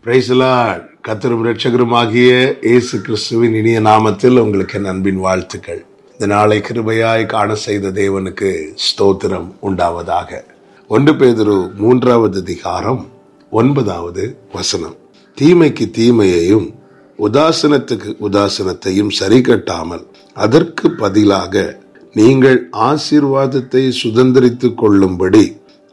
பிரைசலா கத்தரும் ரட்சகருமாகிய இயேசு கிறிஸ்துவின் இனிய நாமத்தில் உங்களுக்கு என் அன்பின் வாழ்த்துக்கள் இந்த நாளை கிருபையாய் காண செய்த தேவனுக்கு ஸ்தோத்திரம் உண்டாவதாக ஒன்று பேதுரு மூன்றாவது அதிகாரம் ஒன்பதாவது வசனம் தீமைக்கு தீமையையும் உதாசனத்துக்கு உதாசனத்தையும் சரி கட்டாமல் அதற்கு பதிலாக நீங்கள் ஆசீர்வாதத்தை சுதந்திரித்துக் கொள்ளும்படி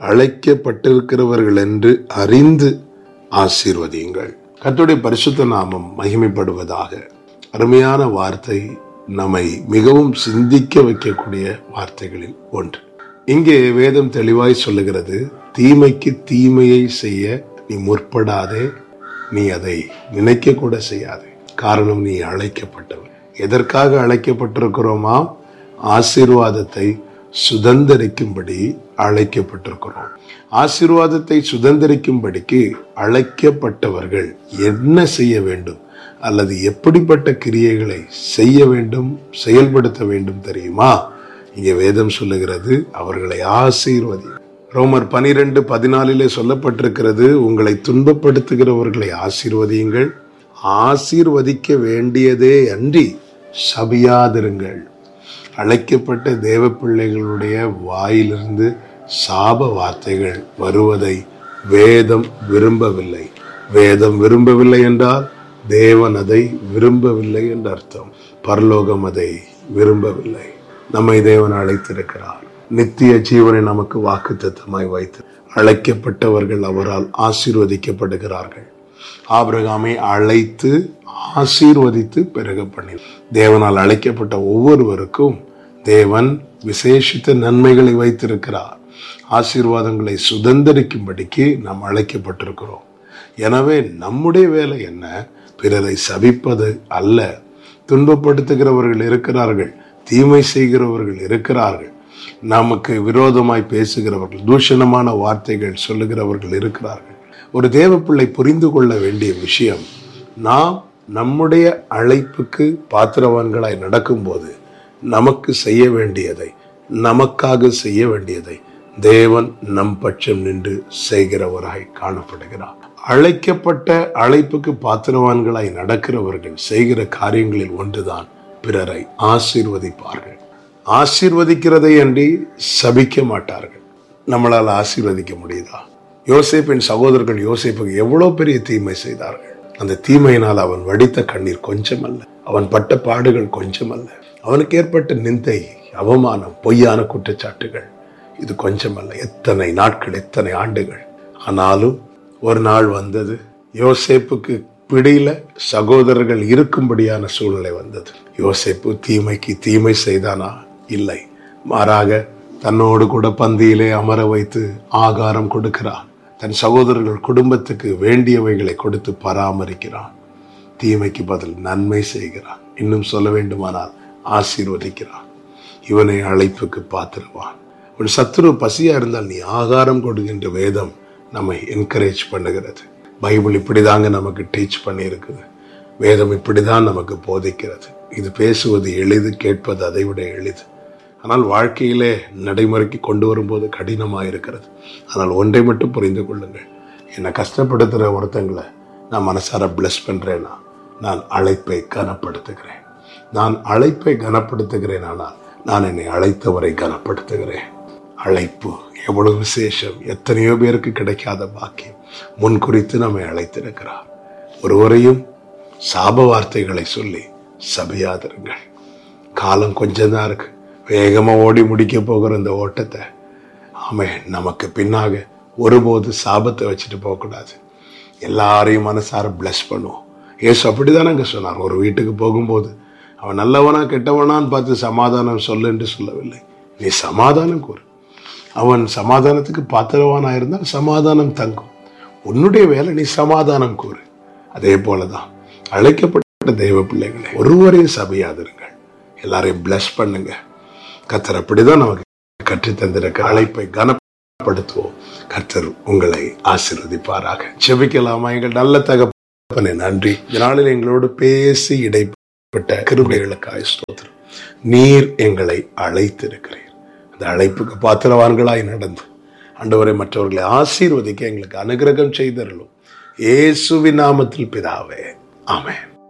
அழைக்கப்பட்டிருக்கிறவர்கள் என்று அறிந்து ஆசீர்வதியுங்கள் கர்த்தருடைய பரிசுத்த நாமம் மகிமைப்படுவதாக அருமையான வார்த்தை நம்மை மிகவும் சிந்திக்க வைக்கக்கூடிய வார்த்தைகளில் ஒன்று இங்கே வேதம் தெளிவாய் சொல்லுகிறது தீமைக்கு தீமையை செய்ய நீ முற்படாதே நீ அதை நினைக்க கூட செய்யாதே காரணம் நீ அழைக்கப்பட்டவன் எதற்காக அழைக்கப்பட்டிருக்கிறோமா ஆசீர்வாதத்தை சுதந்திரிக்கும்படி அழைக்கப்பட்டிருக்கிறோம் ஆசீர்வாதத்தை சுதந்திரிக்கும்படிக்கு அழைக்கப்பட்டவர்கள் என்ன செய்ய வேண்டும் அல்லது எப்படிப்பட்ட கிரியைகளை செய்ய வேண்டும் செயல்படுத்த வேண்டும் தெரியுமா இங்கே வேதம் சொல்லுகிறது அவர்களை ஆசீர்வதி ரோமர் பனிரெண்டு பதினாலிலே சொல்லப்பட்டிருக்கிறது உங்களை துன்பப்படுத்துகிறவர்களை ஆசீர்வதியுங்கள் ஆசீர்வதிக்க வேண்டியதே அன்றி சபியாதிருங்கள் அழைக்கப்பட்ட தேவ பிள்ளைகளுடைய வாயிலிருந்து சாப வார்த்தைகள் வருவதை வேதம் விரும்பவில்லை வேதம் விரும்பவில்லை என்றால் தேவன் அதை விரும்பவில்லை என்று அர்த்தம் பரலோகம் அதை விரும்பவில்லை நம்மை தேவன் அழைத்திருக்கிறார் நித்திய ஜீவனை நமக்கு வாக்கு தத்தமாய் வைத்து அழைக்கப்பட்டவர்கள் அவரால் ஆசீர்வதிக்கப்படுகிறார்கள் ஆபிரகாமை அழைத்து ஆசீர்வதித்து பிறகு பண்ணி தேவனால் அழைக்கப்பட்ட ஒவ்வொருவருக்கும் தேவன் விசேஷித்த நன்மைகளை வைத்திருக்கிறார் ஆசீர்வாதங்களை சுதந்திரிக்கும்படிக்கு நாம் அழைக்கப்பட்டிருக்கிறோம் எனவே நம்முடைய வேலை என்ன பிறரை சபிப்பது அல்ல துன்பப்படுத்துகிறவர்கள் இருக்கிறார்கள் தீமை செய்கிறவர்கள் இருக்கிறார்கள் நமக்கு விரோதமாய் பேசுகிறவர்கள் தூஷணமான வார்த்தைகள் சொல்லுகிறவர்கள் இருக்கிறார்கள் ஒரு தேவ பிள்ளை புரிந்து கொள்ள வேண்டிய விஷயம் நாம் நம்முடைய அழைப்புக்கு பாத்திரவான்களாய் நடக்கும்போது நமக்கு செய்ய வேண்டியதை நமக்காக செய்ய வேண்டியதை தேவன் நம் பட்சம் நின்று செய்கிறவராய் காணப்படுகிறார் அழைக்கப்பட்ட அழைப்புக்கு பாத்திரவான்களாய் நடக்கிறவர்கள் செய்கிற காரியங்களில் ஒன்றுதான் பிறரை ஆசீர்வதிப்பார்கள் ஆசீர்வதிக்கிறதை அன்றி சபிக்க மாட்டார்கள் நம்மளால் ஆசீர்வதிக்க முடியுதா யோசேப்பின் சகோதரர்கள் யோசேப்புக்கு எவ்வளவு பெரிய தீமை செய்தார்கள் அந்த தீமையினால் அவன் வடித்த கண்ணீர் கொஞ்சமல்ல அவன் பட்ட பாடுகள் கொஞ்சமல்ல அவனுக்கு ஏற்பட்ட நிந்தை அவமானம் பொய்யான குற்றச்சாட்டுகள் இது கொஞ்சமல்ல எத்தனை நாட்கள் எத்தனை ஆண்டுகள் ஆனாலும் ஒரு நாள் வந்தது யோசேப்புக்கு பிடியில சகோதரர்கள் இருக்கும்படியான சூழ்நிலை வந்தது யோசேப்பு தீமைக்கு தீமை செய்தானா இல்லை மாறாக தன்னோடு கூட பந்தியிலே அமர வைத்து ஆகாரம் கொடுக்கிறான் தன் சகோதரர்கள் குடும்பத்துக்கு வேண்டியவைகளை கொடுத்து பராமரிக்கிறான் தீமைக்கு பதில் நன்மை செய்கிறான் இன்னும் சொல்ல வேண்டுமானால் ஆசீர்வதிக்கிறான் இவனை அழைப்புக்கு பாத்திருவான் ஒரு சத்துரு பசியா இருந்தால் நீ ஆகாரம் கொடுக்கின்ற வேதம் நம்மை என்கரேஜ் பண்ணுகிறது பைபிள் இப்படிதாங்க நமக்கு டீச் பண்ணி இருக்குது வேதம் இப்படிதான் நமக்கு போதிக்கிறது இது பேசுவது எளிது கேட்பது அதை விட எளிது ஆனால் வாழ்க்கையிலே நடைமுறைக்கு கொண்டு வரும்போது கடினமாக இருக்கிறது ஆனால் ஒன்றை மட்டும் புரிந்து கொள்ளுங்கள் என்னை கஷ்டப்படுத்துகிற ஒருத்தங்களை நான் மனசார பிளஸ் பண்ணுறேன்னா நான் அழைப்பை கனப்படுத்துகிறேன் நான் அழைப்பை கனப்படுத்துகிறேன் ஆனால் நான் என்னை அழைத்தவரை கனப்படுத்துகிறேன் அழைப்பு எவ்வளவு விசேஷம் எத்தனையோ பேருக்கு கிடைக்காத பாக்கியம் முன் குறித்து நம்மை அழைத்திருக்கிறார் ஒருவரையும் சாப வார்த்தைகளை சொல்லி சபையாதிருங்கள் காலம் கொஞ்சம் தான் இருக்கு வேகமா ஓடி முடிக்க போகிற இந்த ஓட்டத்தை ஆமே நமக்கு பின்னாக ஒருபோது சாபத்தை வச்சுட்டு போகக்கூடாது எல்லாரையும் மனசார பிளஸ் பண்ணுவோம் ஏசு அப்படிதானங்க சொன்னார் ஒரு வீட்டுக்கு போகும்போது அவன் நல்லவனா கெட்டவனான்னு பார்த்து சமாதானம் சொல்லு என்று சொல்லவில்லை நீ சமாதானம் கூறு அவன் சமாதானத்துக்கு பாத்திரவானா இருந்தால் சமாதானம் தங்கும் உன்னுடைய வேலை நீ சமாதானம் கூறு அதே போலதான் அழைக்கப்பட்ட தெய்வ பிள்ளைகளை ஒருவரையும் சபையாதிருங்கள் எல்லாரையும் பிளஸ் பண்ணுங்க கத்தர் அப்படிதான் நமக்கு கற்றுத் தந்திருக்க அழைப்பை கனப்படுத்துவோம் கர்த்தர் உங்களை ஆசீர்வதிப்பாராக செபிக்கலாமா எங்கள் நல்ல தகப்பனே நன்றி இந்த நாளில் எங்களோடு பேசி இடைப்பட்ட கிருபைகளுக்காய் ஸ்தோத்திரம் நீர் எங்களை அழைத்திருக்கிறீர் அந்த அழைப்புக்கு பாத்திரவான்களாய் நடந்து ஆண்டவரை மற்றவர்களை ஆசீர்வதிக்க எங்களுக்கு அனுகிரகம் செய்தருளும் இயேசுவின் நாமத்தில் பிதாவே ஆமென்